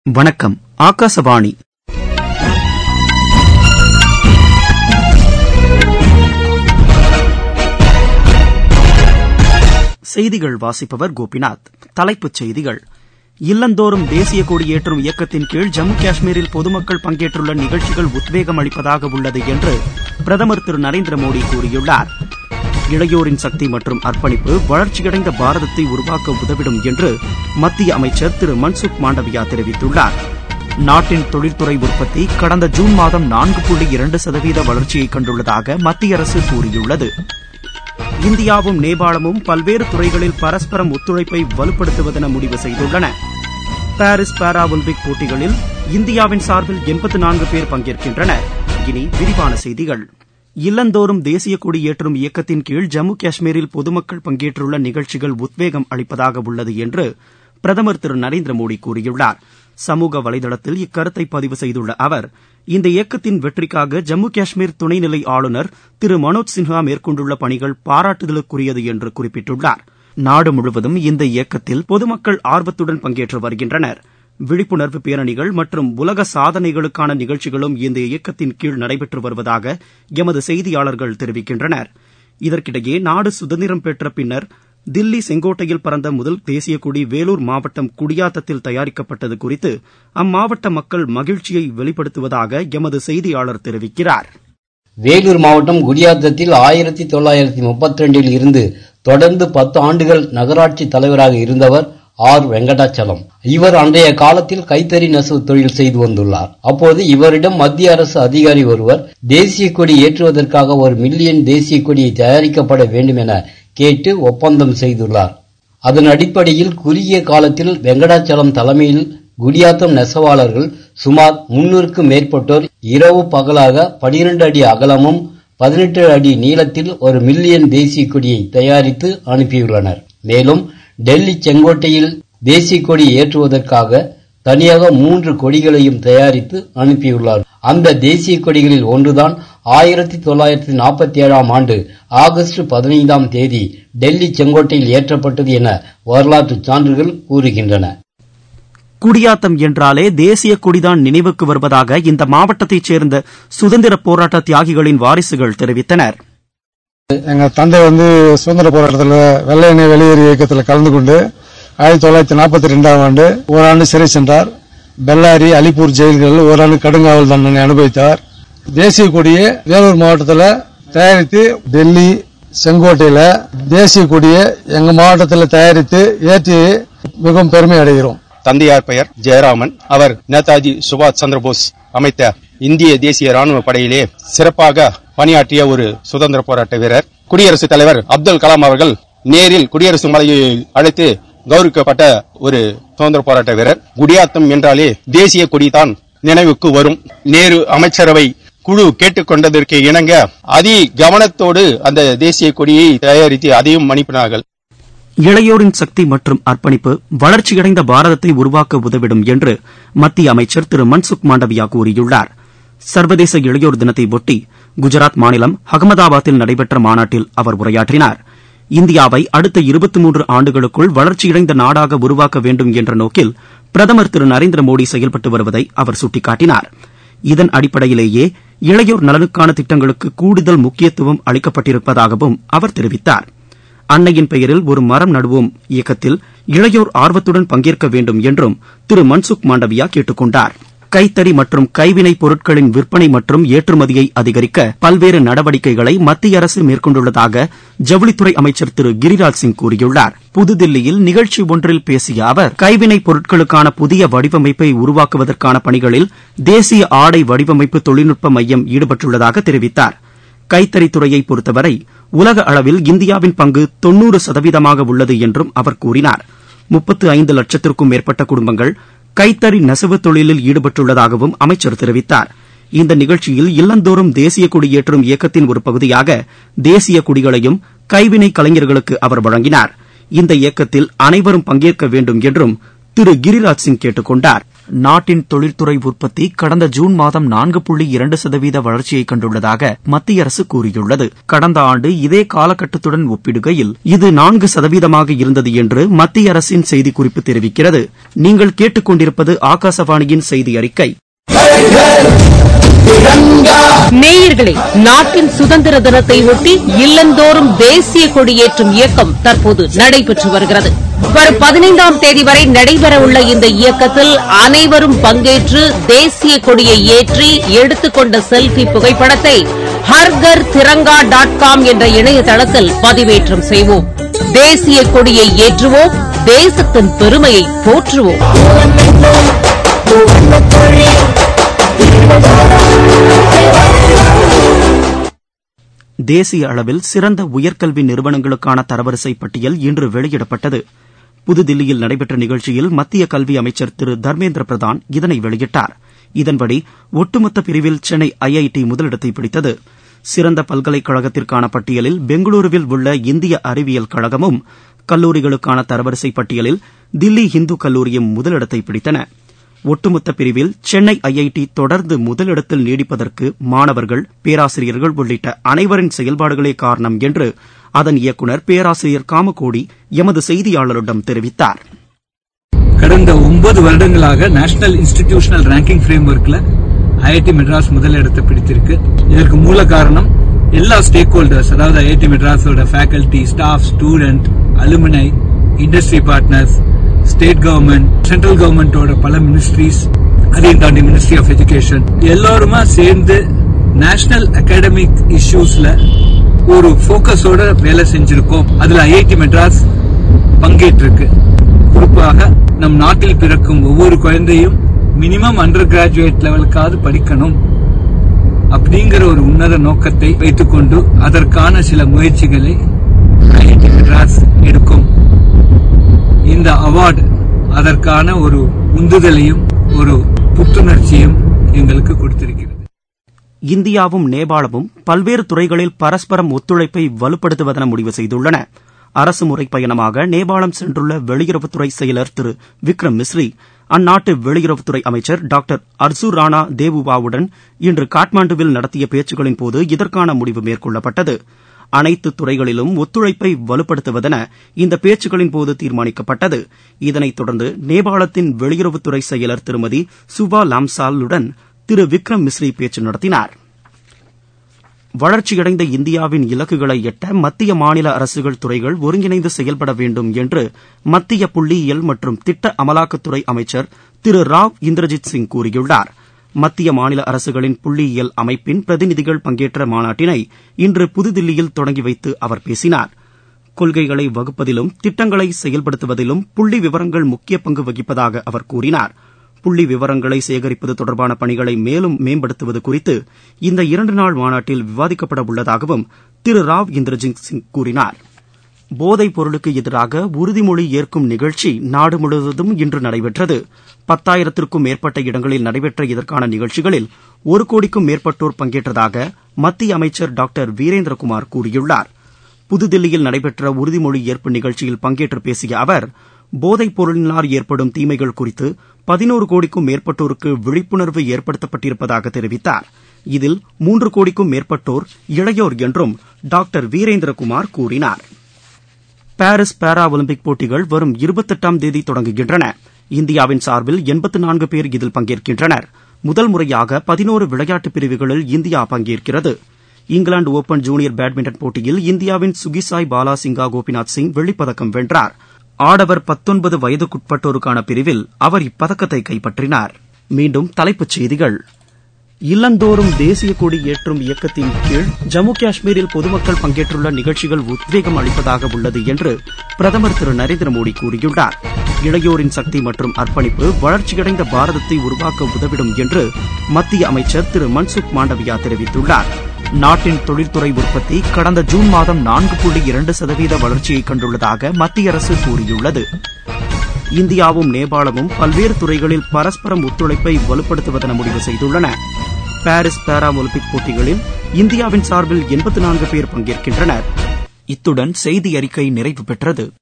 வணக்கம் ஆகாசவாணி செய்திகள் வாசிப்பவர் கோபிநாத் தலைப்புச் செய்திகள் இல்லந்தோறும் தேசிய கொடியேற்றும் இயக்கத்தின் கீழ் ஜம்மு காஷ்மீரில் பொதுமக்கள் பங்கேற்றுள்ள நிகழ்ச்சிகள் உத்வேகம் அளிப்பதாக உள்ளது என்று பிரதமர் திரு நரேந்திர மோடி கூறியுள்ளார் இளையோரின் சக்தி மற்றும் அர்ப்பணிப்பு வளர்ச்சியடைந்த பாரதத்தை உருவாக்க உதவிடும் என்று மத்திய அமைச்சர் திரு மன்சுக் மாண்டவியா தெரிவித்துள்ளார் நாட்டின் தொழில்துறை உற்பத்தி கடந்த ஜூன் மாதம் நான்கு புள்ளி இரண்டு சதவீத வளர்ச்சியை கண்டுள்ளதாக மத்திய அரசு கூறியுள்ளது இந்தியாவும் நேபாளமும் பல்வேறு துறைகளில் பரஸ்பரம் ஒத்துழைப்பை வலுப்படுத்துவதென முடிவு செய்துள்ளன பாரிஸ் பாரா ஒலிம்பிக் போட்டிகளில் இந்தியாவின் சார்பில் எண்பத்து நான்கு பேர் பங்கேற்கின்றனர் இனி விரிவான செய்திகள் இல்லந்தோறும் தேசிய கொடி ஏற்றும் இயக்கத்தின் கீழ் ஜம்மு காஷ்மீரில் பொதுமக்கள் பங்கேற்றுள்ள நிகழ்ச்சிகள் உத்வேகம் அளிப்பதாக உள்ளது என்று பிரதமர் திரு நரேந்திர மோடி கூறியுள்ளார் சமூக வலைதளத்தில் இக்கருத்தை பதிவு செய்துள்ள அவர் இந்த இயக்கத்தின் வெற்றிக்காக ஜம்மு காஷ்மீர் துணைநிலை ஆளுநர் திரு மனோஜ் சின்ஹா மேற்கொண்டுள்ள பணிகள் பாராட்டுதலுக்குரியது என்று குறிப்பிட்டுள்ளார் நாடு முழுவதும் இந்த இயக்கத்தில் பொதுமக்கள் ஆர்வத்துடன் பங்கேற்று வருகின்றனர் விழிப்புணர்வு பேரணிகள் மற்றும் உலக சாதனைகளுக்கான நிகழ்ச்சிகளும் இந்த இயக்கத்தின் கீழ் நடைபெற்று வருவதாக எமது செய்தியாளர்கள் தெரிவிக்கின்றனர் இதற்கிடையே நாடு சுதந்திரம் பெற்ற பின்னர் தில்லி செங்கோட்டையில் பறந்த முதல் தேசிய கொடி வேலூர் மாவட்டம் குடியாத்தத்தில் தயாரிக்கப்பட்டது குறித்து அம்மாவட்ட மக்கள் மகிழ்ச்சியை வெளிப்படுத்துவதாக எமது செய்தியாளர் தெரிவிக்கிறார் வேலூர் மாவட்டம் குடியாத்தத்தில் ஆயிரத்தி தொள்ளாயிரத்தி முப்பத்தி ரெண்டில் இருந்து தொடர்ந்து பத்து ஆண்டுகள் நகராட்சி தலைவராக இருந்தவர் ஆர் வெங்கடாச்சலம் இவர் அன்றைய காலத்தில் கைத்தறி நெசவு தொழில் செய்து வந்துள்ளார் அப்போது இவரிடம் மத்திய அரசு அதிகாரி ஒருவர் தேசிய கொடி ஏற்றுவதற்காக ஒரு மில்லியன் தேசிய கொடியை தயாரிக்கப்பட வேண்டும் என கேட்டு ஒப்பந்தம் செய்துள்ளார் அதன் அடிப்படையில் குறுகிய காலத்தில் வெங்கடாச்சலம் தலைமையில் குடியாத்தம் நெசவாளர்கள் சுமார் முன்னூறுக்கும் மேற்பட்டோர் இரவு பகலாக பனிரெண்டு அடி அகலமும் பதினெட்டு அடி நீளத்தில் ஒரு மில்லியன் தேசிய கொடியை தயாரித்து அனுப்பியுள்ளனர் மேலும் டெல்லி செங்கோட்டையில் தேசிய கொடி ஏற்றுவதற்காக தனியாக மூன்று கொடிகளையும் தயாரித்து அனுப்பியுள்ளார் அந்த தேசிய கொடிகளில் ஒன்றுதான் ஆயிரத்தி தொள்ளாயிரத்தி நாற்பத்தி ஏழாம் ஆண்டு ஆகஸ்ட் பதினைந்தாம் தேதி டெல்லி செங்கோட்டையில் ஏற்றப்பட்டது என வரலாற்று சான்றுகள் கூறுகின்றன குடியாத்தம் என்றாலே தேசிய கொடிதான் நினைவுக்கு வருவதாக இந்த மாவட்டத்தைச் சேர்ந்த சுதந்திர போராட்ட தியாகிகளின் வாரிசுகள் தெரிவித்தனர் எங்க தந்தை வந்து சுதந்திர போராட்டத்தில் வெள்ளையனை வெளியேறு இயக்கத்தில் கலந்து கொண்டு ஆயிரத்தி தொள்ளாயிரத்தி நாற்பத்தி ரெண்டாம் ஆண்டு ஓராண்டு சிறை சென்றார் பெல்லாரி அலிப்பூர் ஜெயில்களில் ஓராண்டு கடுங்காவல் தண்டனை அனுபவித்தார் தேசிய கொடியை வேலூர் மாவட்டத்தில் தயாரித்து டெல்லி செங்கோட்டையில தேசிய கொடியை எங்க மாவட்டத்தில் தயாரித்து ஏற்றி மிகவும் பெருமை அடைகிறோம் தந்தையார் பெயர் ஜெயராமன் அவர் நேதாஜி சுபாஷ் சந்திரபோஸ் அமைத்த இந்திய தேசிய ராணுவ படையிலே சிறப்பாக பணியாற்றிய ஒரு சுதந்திர போராட்ட வீரர் குடியரசுத் தலைவர் அப்துல் கலாம் அவர்கள் நேரில் குடியரசு மலையை அழைத்து கௌரவிக்கப்பட்ட ஒரு சுதந்திர போராட்ட வீரர் குடியாத்தம் என்றாலே தேசிய கொடிதான் நினைவுக்கு வரும் நேரு அமைச்சரவை குழு கேட்டுக்கொண்டதற்கு இணங்க அதி கவனத்தோடு அந்த தேசிய கொடியை தயாரித்து அதையும் அனுப்பினார்கள் இளையோரின் சக்தி மற்றும் அர்ப்பணிப்பு வளர்ச்சியடைந்த பாரதத்தை உருவாக்க உதவிடும் என்று மத்திய அமைச்சர் திரு மன்சுக் மாண்டவியா கூறியுள்ளார் சர்வதேச இளையோர் தினத்தை ஒட்டி குஜராத் மாநிலம் அகமதாபாத்தில் நடைபெற்ற மாநாட்டில் அவர் உரையாற்றினார் இந்தியாவை அடுத்த இருபத்தி மூன்று ஆண்டுகளுக்குள் வளர்ச்சியடைந்த நாடாக உருவாக்க வேண்டும் என்ற நோக்கில் பிரதமர் திரு நரேந்திர மோடி செயல்பட்டு வருவதை அவர் சுட்டிக்காட்டினார் இதன் அடிப்படையிலேயே இளையோர் நலனுக்கான திட்டங்களுக்கு கூடுதல் முக்கியத்துவம் அளிக்கப்பட்டிருப்பதாகவும் அவர் தெரிவித்தார் அன்னையின் பெயரில் ஒரு மரம் நடுவோம் இயக்கத்தில் இளையோர் ஆர்வத்துடன் பங்கேற்க வேண்டும் என்றும் திரு மன்சுக் மாண்டவியா கேட்டுக் கொண்டார் கைத்தறி மற்றும் கைவினைப் பொருட்களின் விற்பனை மற்றும் ஏற்றுமதியை அதிகரிக்க பல்வேறு நடவடிக்கைகளை மத்திய அரசு மேற்கொண்டுள்ளதாக ஜவுளித்துறை அமைச்சர் திரு கிரிராஜ் சிங் கூறியுள்ளார் புதுதில்லியில் நிகழ்ச்சி ஒன்றில் பேசிய அவர் கைவினைப் பொருட்களுக்கான புதிய வடிவமைப்பை உருவாக்குவதற்கான பணிகளில் தேசிய ஆடை வடிவமைப்பு தொழில்நுட்ப மையம் ஈடுபட்டுள்ளதாக தெரிவித்தார் கைத்தறித்துறையை பொறுத்தவரை உலக அளவில் இந்தியாவின் பங்கு தொன்னூறு சதவீதமாக உள்ளது என்றும் அவர் கூறினார் முப்பத்து ஐந்து லட்சத்திற்கும் மேற்பட்ட குடும்பங்கள் கைத்தறி நெசவு தொழிலில் ஈடுபட்டுள்ளதாகவும் அமைச்சர் தெரிவித்தார் இந்த நிகழ்ச்சியில் இல்லந்தோறும் தேசிய கொடி ஏற்றும் இயக்கத்தின் ஒரு பகுதியாக தேசிய கொடிகளையும் கைவினை கலைஞர்களுக்கு அவர் வழங்கினார் இந்த இயக்கத்தில் அனைவரும் பங்கேற்க வேண்டும் என்றும் திரு கிரிராஜ் சிங் கேட்டுக் கொண்டார் நாட்டின் தொழில்துறை உற்பத்தி கடந்த ஜூன் மாதம் நான்கு புள்ளி இரண்டு சதவீத வளர்ச்சியை கண்டுள்ளதாக மத்திய அரசு கூறியுள்ளது கடந்த ஆண்டு இதே காலகட்டத்துடன் ஒப்பிடுகையில் இது நான்கு சதவீதமாக இருந்தது என்று மத்திய அரசின் செய்திக்குறிப்பு தெரிவிக்கிறது நீங்கள் கேட்டுக்கொண்டிருப்பது ஆகாசவாணியின் செய்தி அறிக்கை நேயர்களே நாட்டின் சுதந்திர தினத்தை ஒட்டி இல்லந்தோறும் தேசிய கொடியேற்றும் இயக்கம் தற்போது நடைபெற்று வருகிறது வரும் பதினைந்தாம் தேதி வரை நடைபெறவுள்ள இந்த இயக்கத்தில் அனைவரும் பங்கேற்று தேசிய கொடியை ஏற்றி எடுத்துக்கொண்ட செல்பி புகைப்படத்தை ஹர்கர் திரங்கா டாட் காம் என்ற இணையதளத்தில் பதிவேற்றம் செய்வோம் தேசிய கொடியை ஏற்றுவோம் தேசத்தின் பெருமையை போற்றுவோம் தேசிய அளவில் சிறந்த உயர்கல்வி நிறுவனங்களுக்கான தரவரிசை பட்டியல் இன்று வெளியிடப்பட்டது புதுதில்லியில் நடைபெற்ற நிகழ்ச்சியில் மத்திய கல்வி அமைச்சர் திரு தர்மேந்திர பிரதான் இதனை வெளியிட்டார் இதன்படி ஒட்டுமொத்த பிரிவில் சென்னை ஐஐடி முதலிடத்தை பிடித்தது சிறந்த பல்கலைக்கழகத்திற்கான பட்டியலில் பெங்களூருவில் உள்ள இந்திய அறிவியல் கழகமும் கல்லூரிகளுக்கான தரவரிசை பட்டியலில் தில்லி இந்து கல்லூரியும் முதலிடத்தை பிடித்தன ஒட்டுமொத்த பிரிவில் சென்னை ஐஐடி தொடர்ந்து முதலிடத்தில் நீடிப்பதற்கு மாணவர்கள் பேராசிரியர்கள் உள்ளிட்ட அனைவரின் செயல்பாடுகளே காரணம் என்று அதன் இயக்குநர் பேராசிரியர் காமகோடி எமது செய்தியாளரிடம் தெரிவித்தார் கடந்த ஒன்பது வருடங்களாக நேஷனல் இன்ஸ்டிடியூஷனல் ரேங்கிங் ஃப்ரேம் ஒர்க்ல ஐஐடி மெட்ராஸ் முதலிடத்தை பிடித்திருக்கு இதற்கு மூல காரணம் எல்லா ஸ்டேக் ஹோல்டர்ஸ் அதாவது ஐஐடி மெட்ராஸோட faculty staff student alumni industry partners state government central கவர்மெண்டோட பல மினிஸ்ட்ரிஸ் அதையும் தாண்டி மினிஸ்ட்ரி ஆஃப் எஜுகேஷன் எல்லாருமா சேர்ந்து நேஷனல் அகாடமிக் இஷ்யூஸ்ல ஒரு போக்கஸோட வேலை செஞ்சிருக்கோம் அதுல ஐஐடி மெட்ராஸ் பங்கேற்றிருக்கு குறிப்பாக நம் நாட்டில் பிறக்கும் ஒவ்வொரு குழந்தையும் மினிமம் அண்டர் கிராஜுவேட் லெவலுக்காவது படிக்கணும் அப்படிங்கிற ஒரு உன்னத நோக்கத்தை வைத்துக்கொண்டு அதற்கான சில முயற்சிகளை ஐஐடி மெட்ராஸ் எடுக்கும் இந்த அவார்டு அதற்கான ஒரு உந்துதலையும் ஒரு புத்துணர்ச்சியும் எங்களுக்கு கொடுத்திருக்கிறது இந்தியாவும் நேபாளமும் பல்வேறு துறைகளில் பரஸ்பரம் ஒத்துழைப்பை வலுப்படுத்துவதென முடிவு செய்துள்ளன அரசு முறை பயணமாக நேபாளம் சென்றுள்ள வெளியுறவுத்துறை செயலர் திரு விக்ரம் மிஸ்ரி அந்நாட்டு வெளியுறவுத்துறை அமைச்சர் டாக்டர் அர்சூர் ராணா தேவுவாவுடன் இன்று காட்மாண்டுவில் நடத்திய பேச்சுக்களின் போது இதற்கான முடிவு மேற்கொள்ளப்பட்டது அனைத்து துறைகளிலும் ஒத்துழைப்பை வலுப்படுத்துவதென இந்த பேச்சுக்களின் போது தீர்மானிக்கப்பட்டது இதனைத் தொடர்ந்து நேபாளத்தின் வெளியுறவுத்துறை செயலர் திருமதி சுபா லாம்சாலுடன் திரு விக்ரம் மிஸ்ரி பேச்சு நடத்தினார் வளர்ச்சியடைந்த இந்தியாவின் இலக்குகளை எட்ட மத்திய மாநில அரசுகள் துறைகள் ஒருங்கிணைந்து செயல்பட வேண்டும் என்று மத்திய புள்ளியியல் மற்றும் திட்ட அமலாக்கத்துறை அமைச்சர் திரு ராவ் இந்திரஜித் சிங் கூறியுள்ளார் மத்திய மாநில அரசுகளின் புள்ளியியல் அமைப்பின் பிரதிநிதிகள் பங்கேற்ற மாநாட்டினை இன்று புதுதில்லியில் தொடங்கி வைத்து அவர் பேசினார் கொள்கைகளை வகுப்பதிலும் திட்டங்களை செயல்படுத்துவதிலும் புள்ளி விவரங்கள் முக்கிய பங்கு வகிப்பதாக அவர் கூறினார் புள்ளி விவரங்களை சேகரிப்பது தொடர்பான பணிகளை மேலும் மேம்படுத்துவது குறித்து இந்த இரண்டு நாள் மாநாட்டில் விவாதிக்கப்பட உள்ளதாகவும் திரு ராவ் இந்திரஜித் சிங் கூறினார் போதைப் பொருளுக்கு எதிராக உறுதிமொழி ஏற்கும் நிகழ்ச்சி நாடு முழுவதும் இன்று நடைபெற்றது பத்தாயிரத்திற்கும் மேற்பட்ட இடங்களில் நடைபெற்ற இதற்கான நிகழ்ச்சிகளில் ஒரு கோடிக்கும் மேற்பட்டோர் பங்கேற்றதாக மத்திய அமைச்சர் டாக்டர் வீரேந்திரகுமார் கூறியுள்ளார் புதுதில்லியில் நடைபெற்ற உறுதிமொழி ஏற்பு நிகழ்ச்சியில் பங்கேற்று பேசிய அவர் போதைப் பொருளினால் ஏற்படும் தீமைகள் குறித்து பதினோரு கோடிக்கும் மேற்பட்டோருக்கு விழிப்புணர்வு ஏற்படுத்தப்பட்டிருப்பதாக தெரிவித்தார் இதில் மூன்று கோடிக்கும் மேற்பட்டோர் இளையோர் என்றும் டாக்டர் வீரேந்திரகுமார் கூறினார் பாரிஸ் பாரா ஒலிம்பிக் போட்டிகள் வரும் இருபத்தெட்டாம் தேதி தொடங்குகின்றன இந்தியாவின் சார்பில் எண்பத்து நான்கு பேர் இதில் பங்கேற்கின்றனர் முதல் முறையாக பதினோரு விளையாட்டு பிரிவுகளில் இந்தியா பங்கேற்கிறது இங்கிலாந்து ஒபன் ஜூனியர் பேட்மிண்டன் போட்டியில் இந்தியாவின் சுகிசாய் பாலா சிங்கா கோபிநாத் சிங் வெள்ளிப்பதக்கம் வென்றார் ஆடவர் பத்தொன்பது வயதுக்குட்பட்டோருக்கான பிரிவில் அவர் இப்பதக்கத்தை கைப்பற்றினார் மீண்டும் தலைப்புச் செய்திகள் இல்லந்தோறும் தேசிய கொடி ஏற்றும் இயக்கத்தின் கீழ் ஜம்மு காஷ்மீரில் பொதுமக்கள் பங்கேற்றுள்ள நிகழ்ச்சிகள் உத்வேகம் அளிப்பதாக உள்ளது என்று பிரதமர் திரு நரேந்திர மோடி கூறியுள்ளார் இளையோரின் சக்தி மற்றும் அர்ப்பணிப்பு வளர்ச்சியடைந்த பாரதத்தை உருவாக்க உதவிடும் என்று மத்திய அமைச்சர் திரு மன்சுக் மாண்டவியா தெரிவித்துள்ளார் நாட்டின் தொழில்துறை உற்பத்தி கடந்த ஜூன் மாதம் நான்கு புள்ளி இரண்டு சதவீத வளர்ச்சியை கண்டுள்ளதாக மத்திய அரசு கூறியுள்ளது இந்தியாவும் நேபாளமும் பல்வேறு துறைகளில் பரஸ்பரம் ஒத்துழைப்பை வலுப்படுத்துவதென முடிவு செய்துள்ளன பாரிஸ் பாரா ஒலிம்பிக் போட்டிகளில் இந்தியாவின் சார்பில் எண்பத்து நான்கு பேர் பங்கேற்கின்றனர் இத்துடன் செய்தி அறிக்கை நிறைவு பெற்றது